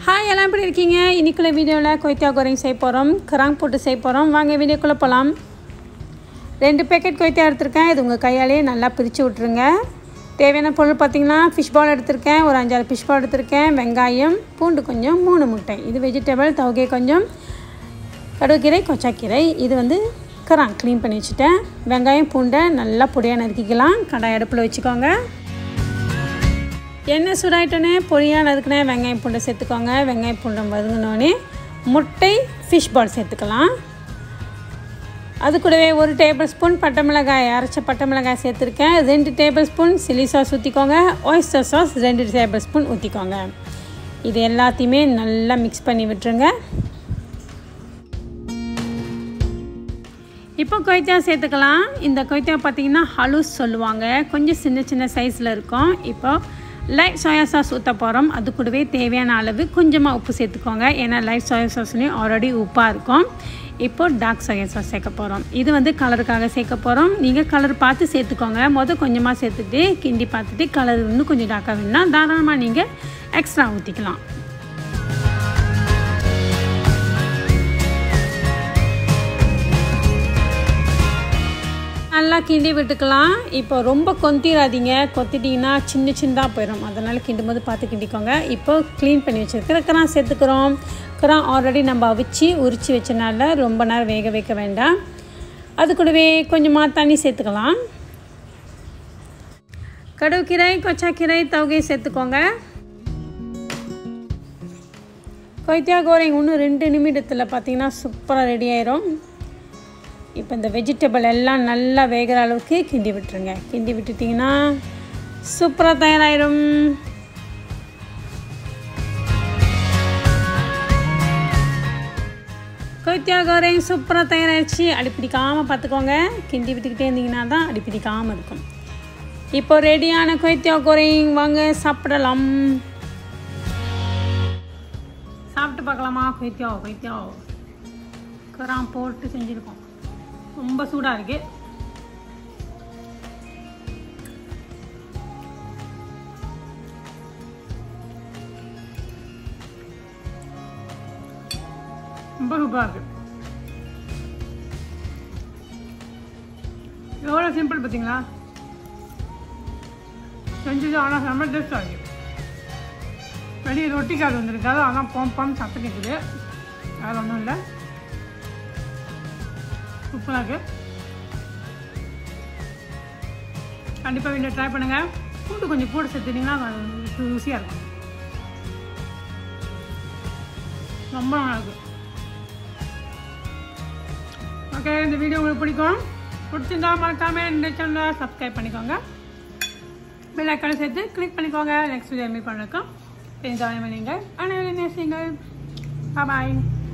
hi எல்லாம் எப்படி இருக்கீங்க இன்னைக்குள்ள வீடியோவில் கொய்த்தா கோரிங் செய்ய போகிறோம் கராங் போட்டு செய்ய போகிறோம் வாங்க வீடியோக்குள்ளே போகலாம் ரெண்டு பேக்கெட் கொய்த்தா எடுத்திருக்கேன் இது உங்கள் கையாலே நல்லா பிரித்து விட்ருங்க தேவையான பொருள் பார்த்திங்கன்னா ஃபிஷ் பால் எடுத்திருக்கேன் ஒரு அஞ்சாறு ஃபிஷ் பால் எடுத்திருக்கேன் வெங்காயம் பூண்டு கொஞ்சம் மூணு முட்டை இது வெஜிடபிள் தவகை கொஞ்சம் கடுகுக்கீரை கொச்சாக்கீரை இது வந்து கராங் க்ளீன் பண்ணி வச்சுட்டேன் வெங்காயம் பூண்டை நல்லா பொடியாக நறுக்கிக்கலாம் கடாய் அடுப்பில் வச்சுக்கோங்க எண்ணெய் சூடாயிட்டோன்னே பொடியாக நறுக்கினே வெங்காயம் பூண்டை சேர்த்துக்கோங்க வெங்காயம் பூண்டை வதங்கினோடனே முட்டை ஃபிஷ் பால் சேர்த்துக்கலாம் அது கூடவே ஒரு டேபிள் ஸ்பூன் பட்டை மிளகாய் அரைச்ச பட்டை மிளகாய் சேர்த்துருக்கேன் ரெண்டு டேபிள் ஸ்பூன் சில்லி சாஸ் ஊற்றிக்கோங்க ஒய்ஸ்டர் சாஸ் ரெண்டு டேபிள் ஸ்பூன் ஊற்றிக்கோங்க இது எல்லாத்தையுமே நல்லா மிக்ஸ் பண்ணி விட்டுருங்க இப்போ கொய்த்தா சேர்த்துக்கலாம் இந்த கொய்த்தா பார்த்திங்கன்னா ஹலூஸ் சொல்லுவாங்க கொஞ்சம் சின்ன சின்ன சைஸில் இருக்கும் இப்போ லைட் சோயா சாஸ் ஊற்ற போகிறோம் அது கூடவே தேவையான அளவு கொஞ்சமாக உப்பு சேர்த்துக்கோங்க ஏன்னா லைட் சோயா சாஸ்லேயும் ஆல்ரெடி உப்பாக இருக்கும் இப்போ டார்க் சோயா சாஸ் சேர்க்க போகிறோம் இது வந்து கலருக்காக சேர்க்க போகிறோம் நீங்கள் கலர் பார்த்து சேர்த்துக்கோங்க மொதல் கொஞ்சமாக சேர்த்துட்டு கிண்டி பார்த்துட்டு கலர் இன்னும் கொஞ்சம் டார்க்காக வேணும்னா தாராளமாக நீங்கள் எக்ஸ்ட்ரா ஊற்றிக்கலாம் நல்லா கிண்டி விட்டுக்கலாம் இப்போ ரொம்ப கொத்திடாதீங்க கொத்திட்டிங்கன்னா சின்ன சின்னதாக போயிடும் அதனால் கிண்டும் போது பார்த்து கிண்டிக்கோங்க இப்போ க்ளீன் பண்ணி வச்சுருக்கிற கிரான் சேர்த்துக்கிறோம் கிரான் ஆல்ரெடி நம்ம அவிச்சு உரித்து வச்சனால ரொம்ப நேரம் வேக வைக்க வேண்டாம் அது கூடவே கொஞ்சமாக தண்ணி சேர்த்துக்கலாம் கடுவுக்கீரை கொச்சாக்கீரை தவகை சேர்த்துக்கோங்க கொய்த்தியா கோரிங் இன்னும் ரெண்டு நிமிடத்தில் பார்த்தீங்கன்னா சூப்பராக ரெடி ஆயிரும் இப்போ இந்த வெஜிடபிள் எல்லாம் நல்லா வேகிற அளவுக்கு கிண்டி விட்டுருங்க கிண்டி விட்டுட்டிங்கன்னா சூப்பராக தயாராகிடும் கொய்த்தியா கோரையும் சூப்பராக தயாராகிடுச்சு அடிப்பிடிக்காமல் பார்த்துக்கோங்க கிண்டி விட்டுக்கிட்டே இருந்தீங்கன்னா தான் அடிப்பிடிக்காமல் இருக்கும் இப்போ ரெடியான கொய்த்தியா கோரையும் வாங்க சாப்பிடலாம் சாப்பிட்டு பார்க்கலாமா கொய்த்தியா கொய்த்தியா கராம் போட்டு செஞ்சுருக்கோம் ரொம்ப சூடாக இருக்கு ரொம்ப சூப்பராக இருக்கு எவ்வளோ சிம்பிள் பார்த்தீங்களா செஞ்சது ஆனால் செம்ம டேஸ்டாக இருக்கு வெளியே ரொட்டி கார்டு வந்திருக்காது ஆனால் பம் பம் சத்தம் கேட்குது வேறு ஒன்றும் இல்லை சூப்பராக இருக்குது கண்டிப்பாக வீட்டில் ட்ரை பண்ணுங்கள் பூண்டு கொஞ்சம் கூட சேர்த்துட்டிங்கன்னா ருசியாக இருக்கும் ரொம்ப நல்லா இருக்கு ஓகே இந்த வீடியோ உங்களுக்கு பிடிக்கும் பிடிச்சிருந்தா மறக்காமல் இந்த சேனலை சப்ஸ்கிரைப் பண்ணிக்கோங்க பெல் ஐக்கானை சேர்த்து கிளிக் பண்ணிக்கோங்க நெக்ஸ்ட் வீடியோ மீட் பண்ணிருக்கோம் என்ஜாய் பண்ணுங்கள் அனைவரும் நேசிங்கள் பாய்